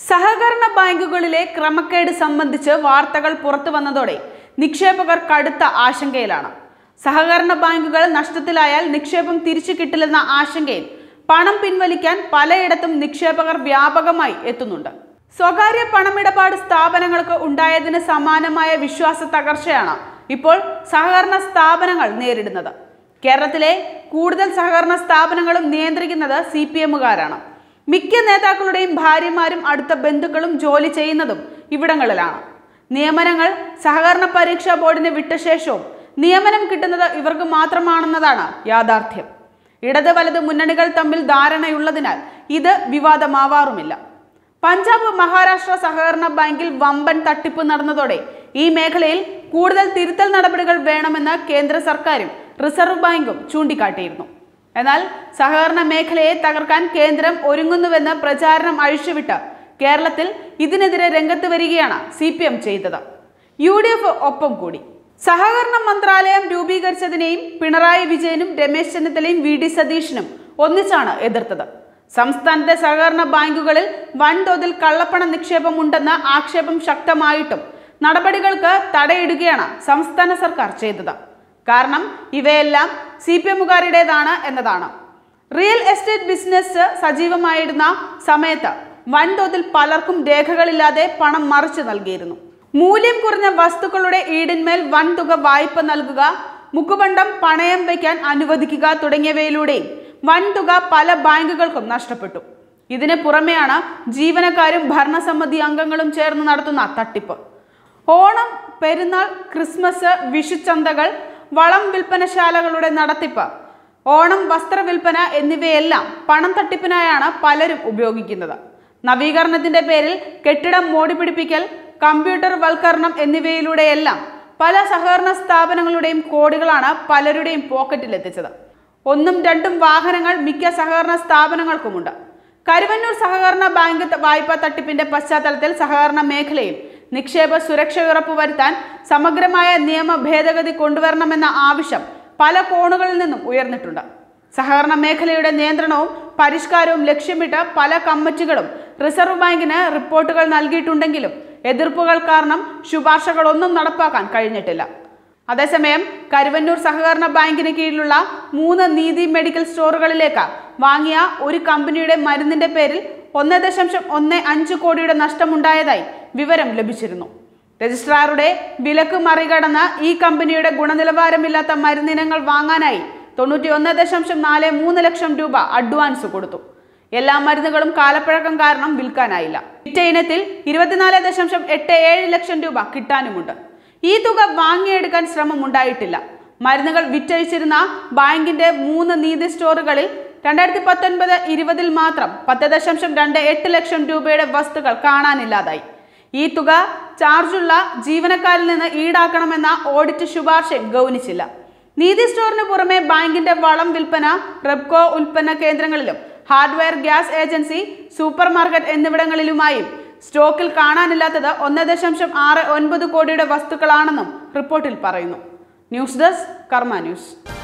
സഹകരണ ബാങ്കുകളിലെ ക്രമക്കേട് സംബന്ധിച്ച് വാർത്തകൾ പുറത്തു വന്നതോടെ നിക്ഷേപകർ കടുത്ത ആശങ്കയിലാണ് സഹകരണ ബാങ്കുകൾ നഷ്ടത്തിലായാൽ നിക്ഷേപം തിരിച്ചു കിട്ടില്ലെന്ന ആശങ്കയിൽ പണം പിൻവലിക്കാൻ പലയിടത്തും നിക്ഷേപകർ വ്യാപകമായി എത്തുന്നുണ്ട് സ്വകാര്യ പണമിടപാട് സ്ഥാപനങ്ങൾക്ക് ഉണ്ടായതിന് സമാനമായ വിശ്വാസ തകർച്ചയാണ് ഇപ്പോൾ സഹകരണ സ്ഥാപനങ്ങൾ നേരിടുന്നത് കേരളത്തിലെ കൂടുതൽ സഹകരണ സ്ഥാപനങ്ങളും നിയന്ത്രിക്കുന്നത് സി പി എമ്മുകാരാണ് മിക്ക നേതാക്കളുടെയും ഭാര്യമാരും അടുത്ത ബന്ധുക്കളും ജോലി ചെയ്യുന്നതും ഇവിടങ്ങളിലാണ് നിയമനങ്ങൾ സഹകരണ പരീക്ഷാ ബോർഡിന് വിട്ട ശേഷവും നിയമനം കിട്ടുന്നത് ഇവർക്ക് മാത്രമാണെന്നതാണ് യാഥാർത്ഥ്യം ഇടത് വലത് മുന്നണികൾ തമ്മിൽ ധാരണയുള്ളതിനാൽ ഇത് വിവാദമാവാറുമില്ല പഞ്ചാബ് മഹാരാഷ്ട്ര സഹകരണ ബാങ്കിൽ വമ്പൻ തട്ടിപ്പ് നടന്നതോടെ ഈ മേഖലയിൽ കൂടുതൽ തിരുത്തൽ നടപടികൾ വേണമെന്ന് കേന്ദ്ര സർക്കാരും റിസർവ് ബാങ്കും ചൂണ്ടിക്കാട്ടിയിരുന്നു എന്നാൽ സഹകരണ മേഖലയെ തകർക്കാൻ കേന്ദ്രം ഒരുങ്ങുന്നുവെന്ന് പ്രചാരണം അഴിച്ചുവിട്ട് കേരളത്തിൽ ഇതിനെതിരെ രംഗത്ത് വരികയാണ് സി പി എം ചെയ്തത് യു ഡി എഫ് ഒപ്പം കൂടി സഹകരണ മന്ത്രാലയം രൂപീകരിച്ചതിനെയും പിണറായി വിജയനും രമേശ് ചെന്നിത്തലയും വി ഡി സതീഷിനും ഒന്നിച്ചാണ് എതിർത്തത് സംസ്ഥാനത്തെ സഹകരണ ബാങ്കുകളിൽ വൻതോതിൽ കള്ളപ്പണ നിക്ഷേപം ഉണ്ടെന്ന ആക്ഷേപം ശക്തമായിട്ടും നടപടികൾക്ക് തടയിടുകയാണ് സംസ്ഥാന സർക്കാർ ചെയ്തത് കാരണം ഇവയെല്ലാം സി പി എമ്മുകാരുടേതാണ് എന്നതാണ് റിയൽ എസ്റ്റേറ്റ് ബിസിനസ് സജീവമായിരുന്ന സമയത്ത് വൻതോതിൽ പലർക്കും രേഖകളില്ലാതെ പണം മറിച്ചു നൽകിയിരുന്നു മൂല്യം കുറഞ്ഞ വസ്തുക്കളുടെ ഈടിന്മേൽ വൻതുക വായ്പ നൽകുക മുക്കുപണ്ടം പണയം വയ്ക്കാൻ അനുവദിക്കുക തുടങ്ങിയവയിലൂടെയും വൻതുക പല ബാങ്കുകൾക്കും നഷ്ടപ്പെട്ടു ഇതിന് പുറമെയാണ് ജീവനക്കാരും ഭരണസമിതി അംഗങ്ങളും ചേർന്ന് നടത്തുന്ന തട്ടിപ്പ് ഓണം പെരുന്നാൾ ക്രിസ്മസ് വിഷുചന്തകൾ വളം വിൽപ്പനശാലകളുടെ നടത്തിപ്പ് ഓണം വസ്ത്രവിൽപ്പന എന്നിവയെല്ലാം പണം തട്ടിപ്പിനായാണ് പലരും ഉപയോഗിക്കുന്നത് നവീകരണത്തിന്റെ പേരിൽ കെട്ടിടം മോടിപിടിപ്പിക്കൽ കമ്പ്യൂട്ടർ വൽക്കരണം എന്നിവയിലൂടെയെല്ലാം പല സഹകരണ സ്ഥാപനങ്ങളുടെയും കോടികളാണ് പലരുടെയും പോക്കറ്റിലെത്തിച്ചത് ഒന്നും രണ്ടും വാഹനങ്ങൾ മിക്ക സഹകരണ സ്ഥാപനങ്ങൾക്കുമുണ്ട് കരുവന്നൂർ സഹകരണ ബാങ്ക് ത- വായ്പാ തട്ടിപ്പിന്റെ പശ്ചാത്തലത്തിൽ സഹകരണ മേഖലയിൽ നിക്ഷേപ സുരക്ഷ ഉറപ്പുവരുത്താൻ സമഗ്രമായ നിയമ ഭേദഗതി കൊണ്ടുവരണമെന്ന ആവശ്യം പല കോണുകളിൽ നിന്നും ഉയർന്നിട്ടുണ്ട് സഹകരണ മേഖലയുടെ നിയന്ത്രണവും പരിഷ്കാരവും ലക്ഷ്യമിട്ട് പല കമ്മിറ്റികളും റിസർവ് ബാങ്കിന് റിപ്പോർട്ടുകൾ നൽകിയിട്ടുണ്ടെങ്കിലും എതിർപ്പുകൾ കാരണം ശുപാർശകളൊന്നും നടപ്പാക്കാൻ കഴിഞ്ഞിട്ടില്ല അതേസമയം കരുവന്നൂർ സഹകരണ ബാങ്കിന് കീഴിലുള്ള മൂന്ന് നീതി മെഡിക്കൽ സ്റ്റോറുകളിലേക്ക് വാങ്ങിയ ഒരു കമ്പനിയുടെ മരുന്നിന്റെ പേരിൽ ഒന്ന് ദശാംശം ഒന്ന് അഞ്ച് കോടിയുടെ നഷ്ടമുണ്ടായതായി വിവരം ലഭിച്ചിരുന്നു രജിസ്ട്രാറുടെ വിലക്ക് മറികടന്ന് ഈ കമ്പനിയുടെ ഗുണനിലവാരമില്ലാത്ത മരുന്നിനങ്ങൾ വാങ്ങാനായി തൊണ്ണൂറ്റി ഒന്ന് ദശാംശം നാല് മൂന്ന് ലക്ഷം രൂപ അഡ്വാൻസ് കൊടുത്തു എല്ലാ മരുന്നുകളും കാലപ്പഴക്കം കാരണം വിൽക്കാനായില്ല വിറ്റ ഇനത്തിൽ ഇരുപത്തിനാല് ദശാംശം എട്ട് ഏഴ് ലക്ഷം രൂപ കിട്ടാനുമുണ്ട് ഈ തുക വാങ്ങിയെടുക്കാൻ ശ്രമം ഉണ്ടായിട്ടില്ല മരുന്നുകൾ വിറ്റഴിച്ചിരുന്ന ബാങ്കിന്റെ മൂന്ന് നീതി സ്റ്റോറുകളിൽ രണ്ടായിരത്തി പത്തൊൻപത് ഇരുപതിൽ മാത്രം പത്ത് ദശാംശം രണ്ട് എട്ട് ലക്ഷം രൂപയുടെ വസ്തുക്കൾ കാണാനില്ലാതായി ഈ തുക ചാർജുള്ള ജീവനക്കാരിൽ നിന്ന് ഈടാക്കണമെന്ന ഓഡിറ്റ് ശുപാർശയും ഗൗനിച്ചില്ല നീതി സ്റ്റോറിന് പുറമെ ബാങ്കിന്റെ വളം വിൽപ്പന റെപ്കോ ഉൽപ്പന്ന കേന്ദ്രങ്ങളിലും hardware gas agency supermarket എന്നിവിടങ്ങളിലുമായും സ്റ്റോക്കിൽ കാണാനില്ലാത്തത് ഒന്ന് ദശാംശം ആറ് ഒൻപത് കോടിയുടെ വസ്തുക്കളാണെന്നും റിപ്പോർട്ടിൽ പറയുന്നു ന്യൂസ് ഡെസ്ക് കർമ്മ ന്യൂസ്